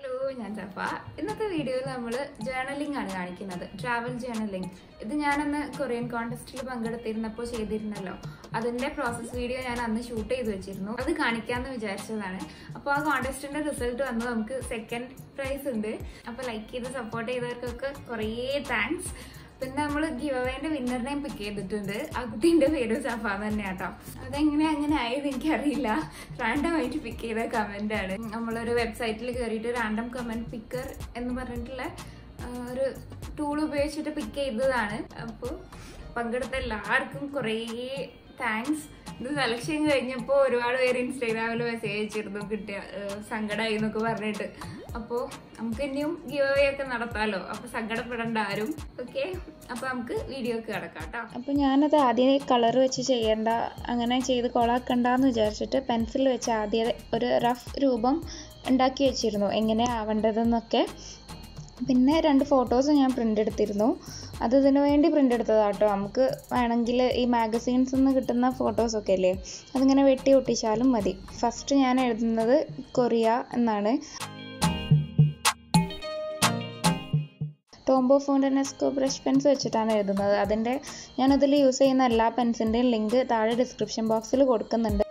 hello ഞാൻ സഫ ഇന്നത്തെ വീഡിയോയിൽ നമ്മൾ ജേർണലിംഗ് ആണ് കാണിക്കുന്നത് ട്രാവൽ ജേർണലിംഗ് ഇത് ഞാനന്ന് കൊറിയൻ കോൺടെസ്റ്റിൽ പങ്കെടുത്തിരുന്നപ്പോൾ ചെയ്തിരുന്നല്ലോ അതിന്റെ പ്രോസസ് വീഡിയോ ഞാൻ അന്ന് ഷൂട്ട് ചെയ്ത് വെച്ചിരുന്നു അത് കാണിക്കാന്ന് വിചാരിച്ചതാണ് അപ്പോൾ ആ കോൺടെസ്റ്റിന്റെ റിസൾട്ട് വന്ന് നമുക്ക് സെക്കൻഡ് പ്രൈസ് ഉണ്ട് അപ്പോൾ ലൈക്ക് ചെയ്ത് സപ്പോർട്ട് ചെയ്തവർക്കൊക്കെ കുറേ താങ്ക്സ് പിന്നെ നമ്മൾ ഗിവ് അവേന്റെ വിന്നറിനെയും പിക്ക് ചെയ്തിട്ടുണ്ട് ആ കുട്ടീന്റെ പേര് സഫ തന്നെ കേട്ടോ അതെങ്ങനെ അങ്ങനെ ആയത് എനിക്കറിയില്ല റാൻഡം ആയിട്ട് പിക്ക് ചെയ്ത കമന്റ് ആണ് നമ്മളൊരു വെബ്സൈറ്റിൽ കയറിയിട്ട് റാൻഡം കമന്റ് പിക്കർ എന്ന് പറഞ്ഞിട്ടുള്ള ആ, ഒരു ടൂൾ ഉപയോഗിച്ചിട്ട് പിക്ക് ചെയ്തതാണ് അപ്പോൾ പങ്കെടുത്ത എല്ലാവർക്കും കുറേ താങ്ക്സ് ഇത് സെലക്ഷൻ കഴിഞ്ഞപ്പോൾ ഒരുപാട് പേര് ഇൻസ്റ്റാഗ്രാമിൽ മെസ്സേജ് അയച്ചിരുന്നു കിട്ടിയ സങ്കടമായി എന്നൊക്കെ പറഞ്ഞിട്ട് അപ്പോൾ നമുക്ക് ഇനിയും ഗിവ് അവേ ഒക്കെ നടത്താമല്ലോ അപ്പോൾ സങ്കടപ്പെടേണ്ട ആരും ഓക്കെ അപ്പോൾ നമുക്ക് വീഡിയോക്ക് കിടക്കാം കേട്ടോ അപ്പോൾ ഞാനത് ആദ്യം കളർ വെച്ച് ചെയ്യണ്ട അങ്ങനെ ചെയ്ത് കൊളാക്കണ്ടെന്ന് വിചാരിച്ചിട്ട് പെൻസിൽ വെച്ച് ആദ്യം ഒരു റഫ് രൂപം ഉണ്ടാക്കി വെച്ചിരുന്നു എങ്ങനെ ആവേണ്ടതെന്നൊക്കെ പിന്നെ രണ്ട് ഫോട്ടോസ് ഞാൻ പ്രിൻ്റ് എടുത്തിരുന്നു അത് ഇതിനു വേണ്ടി പ്രിൻ്റ് എടുത്തതാട്ടോ നമുക്ക് വേണമെങ്കിൽ ഈ മാഗസീൻസിൽ നിന്ന് കിട്ടുന്ന ഫോട്ടോസൊക്കെ അല്ലേ അതിങ്ങനെ വെട്ടി ഒട്ടിച്ചാലും മതി ഫസ്റ്റ് ഞാൻ എഴുതുന്നത് കൊറിയ എന്നാണ് ടോംബോ ഫോണ്ടനെസ്കോ ബ്രഷ് പെൻസ് വെച്ചിട്ടാണ് എഴുതുന്നത് അതിൻ്റെ ഞാനതിൽ യൂസ് ചെയ്യുന്ന എല്ലാ പെൻസിൻ്റെയും ലിങ്ക് താഴെ ഡിസ്ക്രിപ്ഷൻ ബോക്സിൽ കൊടുക്കുന്നുണ്ട്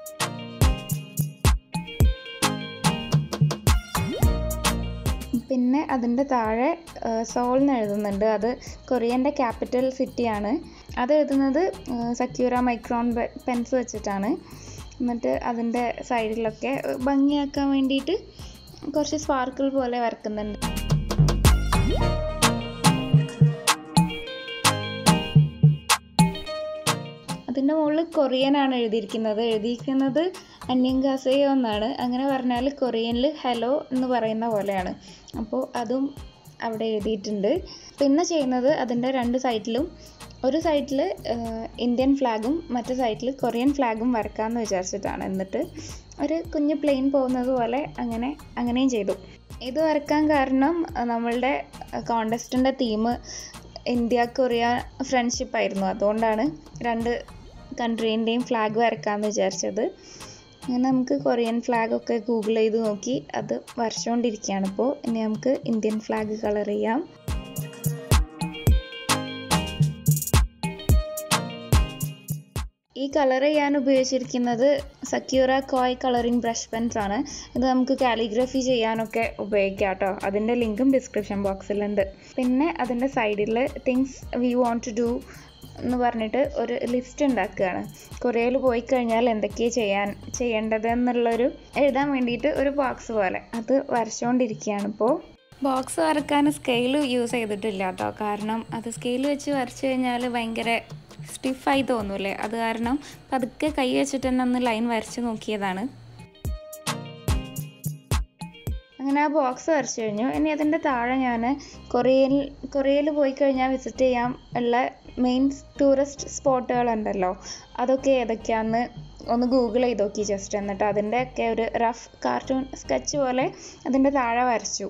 പിന്നെ അതിൻ്റെ താഴെ സോൾ എന്ന് എഴുതുന്നുണ്ട് അത് കൊറിയൻ്റെ ക്യാപിറ്റൽ സിറ്റിയാണ് അത് എഴുതുന്നത് സക്യൂറ മൈക്രോൺ പെൻസ് വെച്ചിട്ടാണ് എന്നിട്ട് അതിൻ്റെ സൈഡിലൊക്കെ ഭംഗിയാക്കാൻ വേണ്ടിയിട്ട് കുറച്ച് സ്പാർക്കിൾ പോലെ വരക്കുന്നുണ്ട് അതിൻ്റെ മുകളിൽ കൊറിയനാണ് എഴുതിയിരിക്കുന്നത് എഴുതിയിരിക്കുന്നത് അന്യങ്കാസയോ എന്നാണ് അങ്ങനെ പറഞ്ഞാൽ കൊറിയനിൽ ഹലോ എന്ന് പറയുന്ന പോലെയാണ് അപ്പോൾ അതും അവിടെ എഴുതിയിട്ടുണ്ട് പിന്നെ ചെയ്യുന്നത് അതിൻ്റെ രണ്ട് സൈഡിലും ഒരു സൈഡിൽ ഇന്ത്യൻ ഫ്ലാഗും മറ്റു സൈഡിൽ കൊറിയൻ ഫ്ലാഗും വരക്കാമെന്ന് വിചാരിച്ചിട്ടാണ് എന്നിട്ട് ഒരു കുഞ്ഞ് പ്ലെയിൻ പോകുന്നത് പോലെ അങ്ങനെ അങ്ങനെയും ചെയ്തു ഇത് വരക്കാൻ കാരണം അഹ് നമ്മളുടെ കോണ്ടസ്റ്റിൻ്റെ തീം ഇന്ത്യ കൊറിയ ഫ്രണ്ട്ഷിപ്പ് ആയിരുന്നു അതുകൊണ്ടാണ് രണ്ട് കൺട്രീൻ്റെയും ഫ്ലാഗ് വരക്കാമെന്ന് വിചാരിച്ചത് അങ്ങനെ നമുക്ക് കൊറിയൻ ഫ്ലാഗ് ഒക്കെ ഗൂഗിൾ ചെയ്ത് നോക്കി അത് വരച്ചുകൊണ്ടിരിക്കുകയാണ് ഇപ്പോൾ ഇനി നമുക്ക് ഇന്ത്യൻ ഫ്ലാഗ് കളർ ചെയ്യാം ഈ കളർ ചെയ്യാൻ ഉപയോഗിച്ചിരിക്കുന്നത് Sakura Koi colouring brush pens ആണ് ഇത് നമുക്ക് കാലിഗ്രഫി ചെയ്യാനൊക്കെ ഉപയോഗിക്കാം കേട്ടോ അതിൻ്റെ ലിങ്കും ഡിസ്ക്രിപ്ഷൻ ബോക്സിലുണ്ട് പിന്നെ അതിൻ്റെ സൈഡിൽ things we want to do എന്ന് പറഞ്ഞിട്ട് ഒരു ലിസ്റ്റ് ഉണ്ടാക്കുകയാണ് കൊറിയയിൽ പോയി കഴിഞ്ഞാൽ എന്തൊക്കെയാണ് ചെയ്യാൻ ചെയ്യേണ്ടത് എന്നുള്ളൊരു എഴുതാൻ വേണ്ടിയിട്ട് ഒരു ബോക്സ് പോലെ അത് വരച്ചുകൊണ്ടിരിക്കുകയാണ് ഇപ്പോൾ ബോക്സ് വരക്കാൻ സ്കെയിൽ യൂസ് ചെയ്തിട്ടില്ല കേട്ടോ കാരണം അത് സ്കെയിൽ വെച്ച് വരച്ചു കഴിഞ്ഞാൽ ഭയങ്കര സ്റ്റിഫായി തോന്നൂലേ അത് കാരണം പതുക്കെ കൈ വെച്ചിട്ട് തന്നെ ഒന്ന് ലൈൻ വരച്ച് നോക്കിയതാണ് അങ്ങനെ ആ ബോക്സ് വരച്ചു കഴിഞ്ഞു ഇനി അതിൻ്റെ താഴെ ഞാൻ കൊറിയയിൽ കൊറിയയിൽ പോയി കഴിഞ്ഞാൽ വിസിറ്റ് ചെയ്യാൻ ഉള്ള മെയിൻ ടൂറിസ്റ്റ് സ്പോട്ടുകളുണ്ടല്ലോ അതൊക്കെ ഏതൊക്കെയാണെന്ന് ഒന്ന് ഗൂഗിൾ ചെയ്ത് നോക്കി ജസ്റ്റ് എന്നിട്ട് അതിൻ്റെ ഒക്കെ ഒരു റഫ് കാർട്ടൂൺ സ്കെച്ച് പോലെ അതിൻ്റെ താഴെ വരച്ചു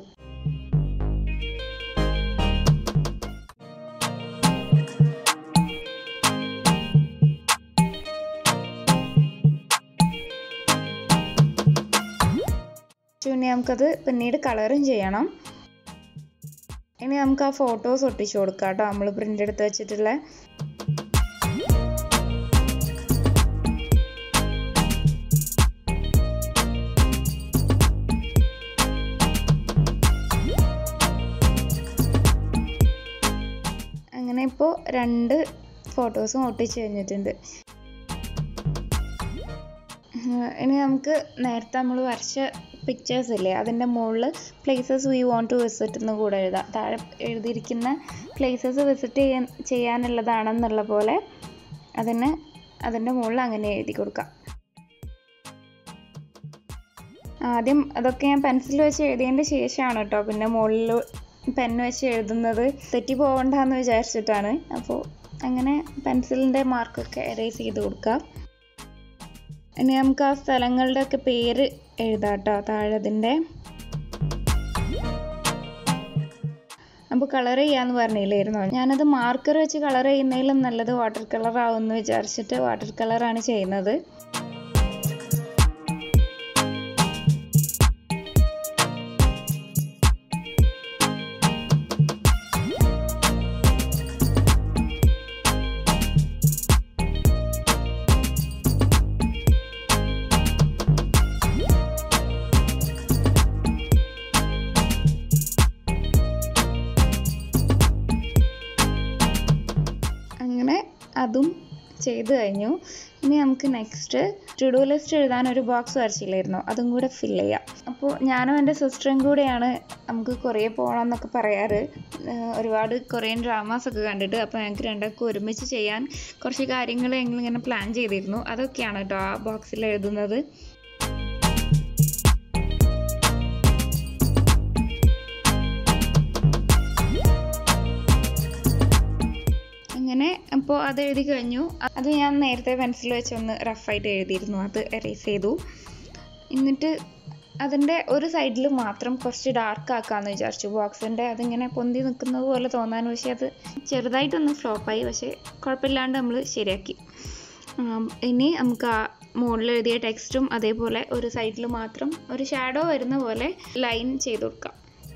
ഇനി നമുക്കത് പിന്നീട് കളറും ചെയ്യണം ഇനി നമുക്ക് ആ ഫോട്ടോസ് ഒട്ടിച്ചു കൊടുക്കാം കേട്ടോ നമ്മൾ പ്രിൻ്റ് എടുത്ത് വെച്ചിട്ടുള്ള അങ്ങനെ ഇപ്പോൾ രണ്ട് ഫോട്ടോസും ഒട്ടിച്ച് കഴിഞ്ഞിട്ടുണ്ട് ആഹ് ഇനി നമുക്ക് നേരത്തെ നമ്മൾ വരച്ച പിക്ചേഴ്സ് ഇല്ലേ അതിൻ്റെ മുകളിൽ places we want to visit എന്ന് കൂടെ എഴുതാം താഴെ എഴുതിയിരിക്കുന്ന പ്ലേസസ് വിസിറ്റ് ചെയ്യാൻ ചെയ്യാനുള്ളതാണെന്നുള്ള പോലെ അതിന് അതിൻ്റെ മുകളിൽ അങ്ങനെ എഴുതി കൊടുക്കാം ആദ്യം അതൊക്കെ ഞാൻ പെൻസിൽ വെച്ച് എഴുതിയതിൻ്റെ ശേഷമാണ് കേട്ടോ പിന്നെ മുകളിൽ പെൻ വെച്ച് എഴുതുന്നത് തെറ്റി പോകണ്ടെന്ന് വിചാരിച്ചിട്ടാണ് അപ്പോൾ അങ്ങനെ പെൻസിലിൻ്റെ മാർക്കൊക്കെ എറേസ് ചെയ്ത് കൊടുക്കാം ഇനി നമുക്ക് ആ സ്ഥലങ്ങളുടെ ഒക്കെ പേര് എഴുതാം കേട്ടോ താഴെ അതിൻ്റെ അപ്പോൾ കളർ ചെയ്യാന്ന് പറഞ്ഞില്ലായിരുന്നോ ഞാനത് മാർക്കർ വെച്ച് കളർ ചെയ്യുന്നതിലും നല്ലത് വാട്ടർ കളർ ആവുമെന്ന് വിചാരിച്ചിട്ട് വാട്ടർ കളറാണ് ചെയ്യുന്നത് അതും ചെയ്ത് കഴിഞ്ഞു ഇനി നമുക്ക് നെക്സ്റ്റ് ടു ഡു ലിസ്റ്റ് എഴുതാൻ ഒരു ബോക്സ് വരച്ചില്ലായിരുന്നു അതും കൂടെ ഫില്ല് ചെയ്യാം അപ്പോൾ ഞാനും എൻ്റെ സിസ്റ്ററും കൂടെയാണ് നമുക്ക് കൊറിയ പോകണം എന്നൊക്കെ പറയാറ് ഏഹ് ഒരുപാട് കൊറിയൻ ഡ്രാമാസ് ഒക്കെ കണ്ടിട്ട് അപ്പോൾ ഞങ്ങൾക്ക് രണ്ടാൾക്കും ഒരുമിച്ച് ചെയ്യാൻ കുറച്ച് കാര്യങ്ങൾ ഞങ്ങൾ ഇങ്ങനെ പ്ലാൻ ചെയ്തിരുന്നു അതൊക്കെയാണ് കേട്ടോ ആ ബോക്സിൽ എഴുതുന്നത് അങ്ങനെ അപ്പോൾ അത് എഴുതി കഴിഞ്ഞു അത് ഞാൻ നേരത്തെ പെൻസിൽ വെച്ച് ഒന്ന് റഫായിട്ട് എഴുതിയിരുന്നു അത് എറേസ് ചെയ്തു എന്നിട്ട് അതിൻ്റെ ഒരു സൈഡിൽ മാത്രം കുറച്ച് ഡാർക്ക് ആക്കാമെന്ന് വിചാരിച്ചു ബോക്സിൻ്റെ അതിങ്ങനെ പൊന്തി നിൽക്കുന്നത് പോലെ തോന്നാൻ പക്ഷേ അത് ചെറുതായിട്ടൊന്ന് ഫ്ലോപ്പായി പക്ഷേ കുഴപ്പമില്ലാണ്ട് നമ്മൾ ശരിയാക്കി ആം, ഇനി നമുക്ക് ആ മുകളിൽ എഴുതിയ ടെക്സ്റ്റും അതേപോലെ ഒരു സൈഡിൽ മാത്രം ഒരു ഷാഡോ വരുന്ന പോലെ ലൈൻ ചെയ്ത് കൊടുക്കാം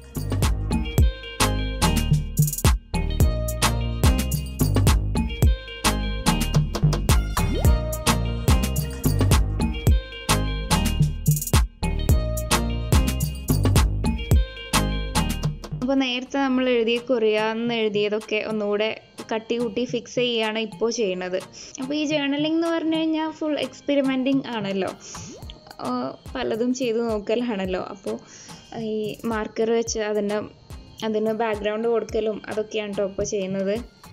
അപ്പോൾ നേരത്തെ നമ്മൾ എഴുതിയ കൊറിയാന്ന് എഴുതിയതൊക്കെ ഒന്നുകൂടെ കട്ടി കൂട്ടി ഫിക്സ് ചെയ്യുകയാണ് ഇപ്പോൾ ചെയ്യുന്നത് അപ്പോൾ ഈ ജേർണലിംഗ് എന്ന് പറഞ്ഞു കഴിഞ്ഞാൽ ഫുൾ എക്സ്പെരിമെൻറ്റിങ് ആണല്ലോ ആ, പലതും ചെയ്തു നോക്കലാണല്ലോ അപ്പോൾ ഈ മാർക്കർ വെച്ച് അതിൻ്റെ അതിന് ബാക്ക്ഗ്രൗണ്ട് കൊടുക്കലും അതൊക്കെയാണ് കേട്ടോ ഇപ്പോൾ ചെയ്യുന്നത്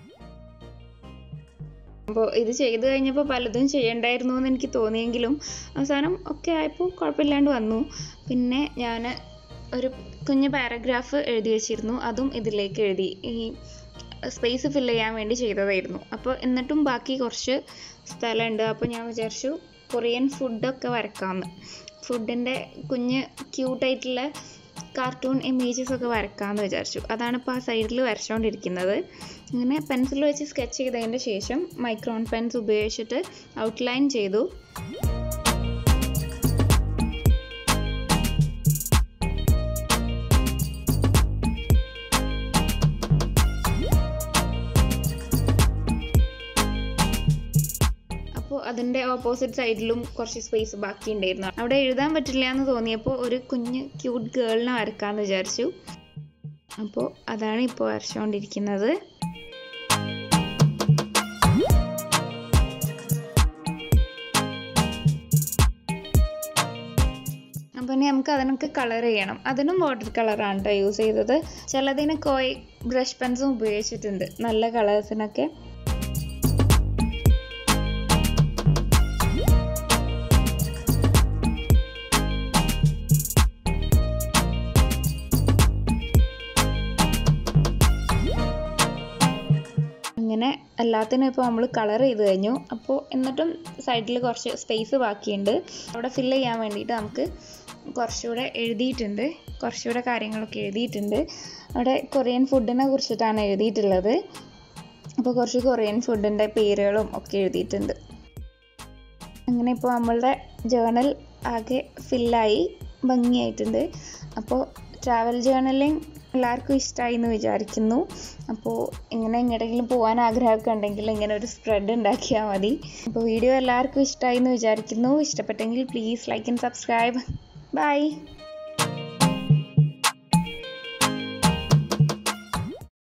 അപ്പോൾ ഇത് ചെയ്തു കഴിഞ്ഞപ്പോൾ പലതും ചെയ്യണ്ടായിരുന്നു എന്ന് എനിക്ക് തോന്നിയെങ്കിലും അവസാനം ഒക്കെ ആയപ്പോൾ കുഴപ്പമില്ലാണ്ട് വന്നു പിന്നെ ഞാൻ ഒരു കുഞ്ഞ് പാരഗ്രാഫ് എഴുതി വെച്ചിരുന്നു അതും ഇതിലേക്ക് എഴുതി ഈ സ്പേസ് ഫില്ല് ചെയ്യാൻ വേണ്ടി ചെയ്തതായിരുന്നു അപ്പോൾ എന്നിട്ടും ബാക്കി കുറച്ച് സ്ഥലമുണ്ട് അപ്പോൾ ഞാൻ വിചാരിച്ചു കൊറിയൻ ഫുഡൊക്കെ വരക്കാമെന്ന് ഫുഡിൻ്റെ കുഞ്ഞ് ക്യൂട്ടായിട്ടുള്ള കാർട്ടൂൺ ഇമേജസ് ഒക്കെ വരക്കാമെന്ന് വിചാരിച്ചു അതാണ് ഇപ്പോൾ ആ സൈഡിൽ വരച്ചുകൊണ്ടിരിക്കുന്നത് അങ്ങനെ പെൻസിൽ വെച്ച് സ്കെച്ച് ചെയ്തതിൻ്റെ ശേഷം മൈക്രോൺ പെൻസ് ഉപയോഗിച്ചിട്ട് ഔട്ട്ലൈൻ ചെയ്തു അപ്പോൾ അതിൻ്റെ ഓപ്പോസിറ്റ് സൈഡിലും കുറച്ച് സ്പേസ് ബാക്കി ഉണ്ടായിരുന്നു അവിടെ എഴുതാൻ പറ്റില്ല എന്ന് തോന്നിയപ്പോൾ ഒരു കുഞ്ഞ് ക്യൂട്ട് ഗേളിനെ വരക്കാമെന്ന് വിചാരിച്ചു അപ്പോൾ അതാണ് ഇപ്പോൾ വരച്ചുകൊണ്ടിരിക്കുന്നത് അപ്പോൾ ഇനി നമുക്ക് അതിനൊക്കെ കളർ ചെയ്യണം അതിനും വാട്ടർ കളറാണ് കേട്ടോ യൂസ് ചെയ്തത് ചിലതിന് കോയ് ബ്രഷ് പെൻസും ഉപയോഗിച്ചിട്ടുണ്ട് നല്ല കളേഴ്സിനൊക്കെ അങ്ങനെ എല്ലാത്തിനും ഇപ്പോൾ നമ്മൾ കളർ ചെയ്ത് കഴിഞ്ഞു അപ്പോൾ എന്നിട്ടും സൈഡിൽ കുറച്ച് സ്പേസ് ബാക്കിയുണ്ട് അവിടെ ഫില്ല് ചെയ്യാൻ വേണ്ടിയിട്ട് നമുക്ക് കുറച്ചുകൂടെ എഴുതിയിട്ടുണ്ട് കുറച്ചുകൂടെ കാര്യങ്ങളൊക്കെ എഴുതിയിട്ടുണ്ട് അവിടെ കൊറിയൻ ഫുഡിനെ കുറിച്ചിട്ടാണ് എഴുതിയിട്ടുള്ളത് അപ്പോൾ കുറച്ച് കൊറിയൻ ഫുഡിൻ്റെ പേരുകളും ഒക്കെ എഴുതിയിട്ടുണ്ട് അങ്ങനെ ഇപ്പോൾ നമ്മളുടെ ജേണൽ ആകെ ഫില്ലായി ഭംഗിയായിട്ടുണ്ട് അപ്പോൾ ട്രാവൽ ജേണലിങ് എല്ലാവർക്കും ഇഷ്ടമായി എന്ന് വിചാരിക്കുന്നു അപ്പോൾ ഇങ്ങനെ എങ്ങോട്ടെങ്കിലും പോകാൻ ആഗ്രഹമൊക്കെ ഉണ്ടെങ്കിൽ ഇങ്ങനെ ഒരു സ്പ്രെഡ് ഉണ്ടാക്കിയാൽ മതി അപ്പോൾ വീഡിയോ എല്ലാവർക്കും ഇഷ്ടമായി എന്ന് വിചാരിക്കുന്നു ഇഷ്ടപ്പെട്ടെങ്കിൽ please like and subscribe by